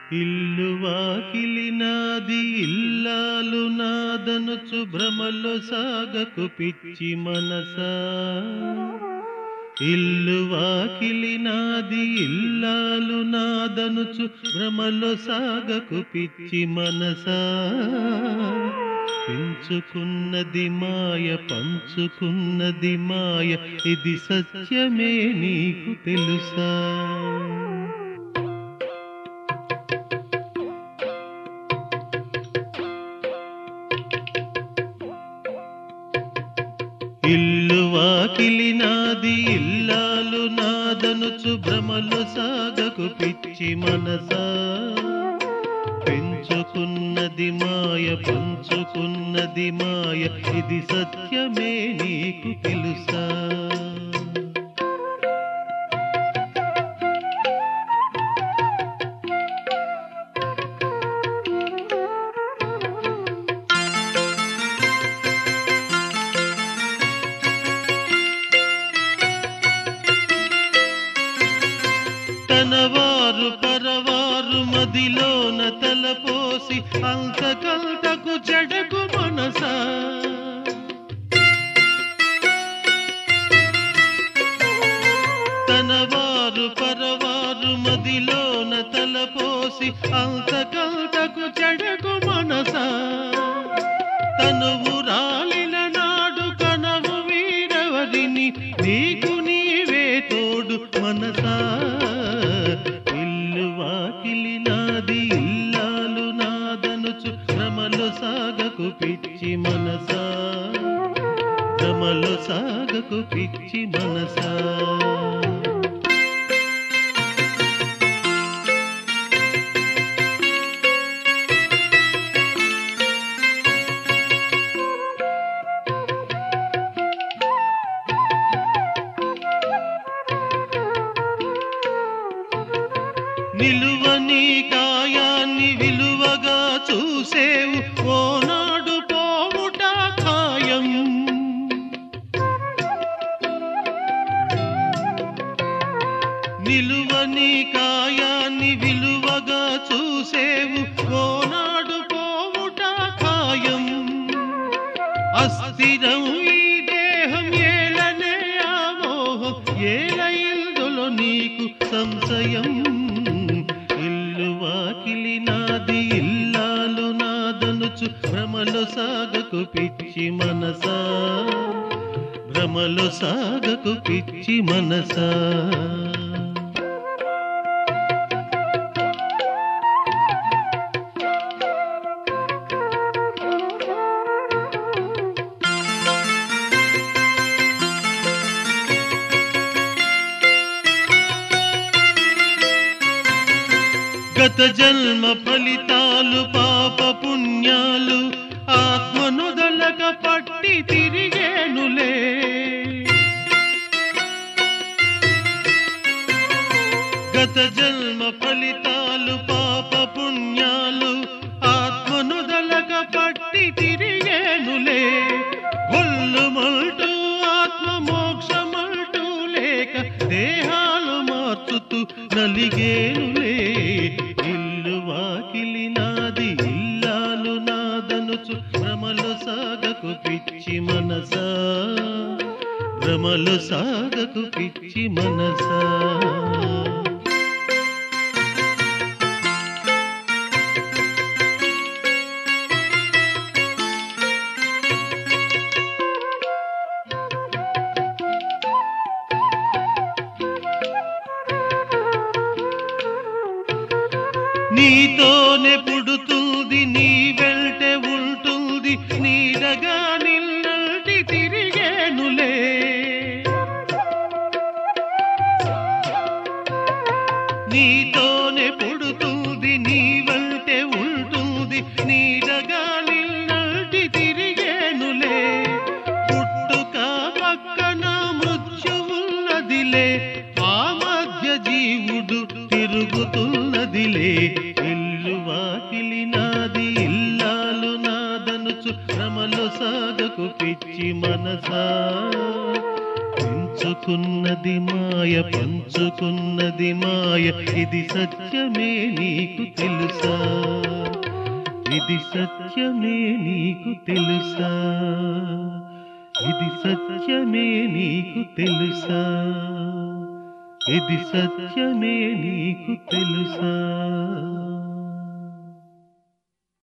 ఇల్లు వాకిలి నాది ఇల్లాలు నాదనుచు భ్రమలో సాగకు పిచ్చి మనసా ఇల్లు వాకిలి నాది ఇల్లాలు నాదనుచు భ్రమలో సాగకు పిచ్చి మనసా పెంచుకున్నది మాయ పంచుకున్నది మాయ ఇది సత్యమే నీకు తెలుసా ఇల్లు వాకిలి నాది ఇల్లాలు నాదనుచు భ్రమలు సాగకు పిచ్చి మనసా పెంచుకున్నది మాయ పంచుకున్నది మాయ ఇది సత్యమే నీకు తెలుసా తనవారు పరవారు మదిలోన తలపోసి అంతకంతకు చెడకు మనసా తనవారు పరవారు మదిలోన తలపోసి అంతకంతకు చెడకు మనసా తనువు రాలిన నాడు కనవు వీరవరిని నీకు నీవే తోడు మనసా ఇల్లు వాకిలి నాది ఇల్లాలు నాదనుచు భ్రమలు సాగకు పిచ్చి మనసా భ్రమలు సాగకు పిచ్చి మనసా నిలువని కాయాన్ని విలువగా చూసేవు ఓనాడు పోవుట ఖాయం నిలువని కాయాన్ని విలువగా చూసేవు ఓనాడు పోవుట ఖాయం అస్థిరం ఈ దేహం ఏలనే ఆ మోహం ఏల ఇందులో నీకు సంశయం ఇల్లు వాకిలి నాది ఇల్లాలు నాదనుచు భ్రమలో సాగకు పిచ్చి మనసా భ్రమలో సాగకు పిచ్చి మనసా గత జన్మ ఫలితాలు పాప పుణ్యాలు ఆత్మనుదలక పట్టి తిరిగేనులే గత జన్మ ఫలితాలు పాప పుణ్యాలు ఆత్మనుదలక పట్టి తిరిగేనులే గొల్లుమంటూ ఆత్మ మోక్షమంటూ లేక దేహాలు మార్చుతూ నలిగేనులే ఇల్లు వాకిలి నాది ఇల్లాలు నాదనుచు భ్రమలు సాగకు పిచ్చి మనసా భ్రమలు సాగకు పిచ్చి మనసా నీతోనే పుడుతుంది నీ వెంటే ఉంటుంది నీడగా నిన్నటి తిరిగేనులే నీతోనే పుడుతుంది నీ వెంటే ఉంటుంది నీడగా నిన్నటి తిరిగేనులే పుట్టుక పక్కన మృత్యువున్నదిలే ఆ మధ్య జీవుడు తిరుగుతున్నదిలే ఇల్లు వాకిలి నాది ఇల్లాలు నాదనుచు భ్రమలో సాగకు పిచ్చి మనసా పెంచు ఇచ్చుకున్నది మాయ పంచుకున్నది మాయ ఇది సత్యమే నీకు తెలుసా ఇది సత్యమే నీకు తెలుసా ఇది సత్యమే నీకు తెలుసా ఇది సత్యమే నీకు తెలుసా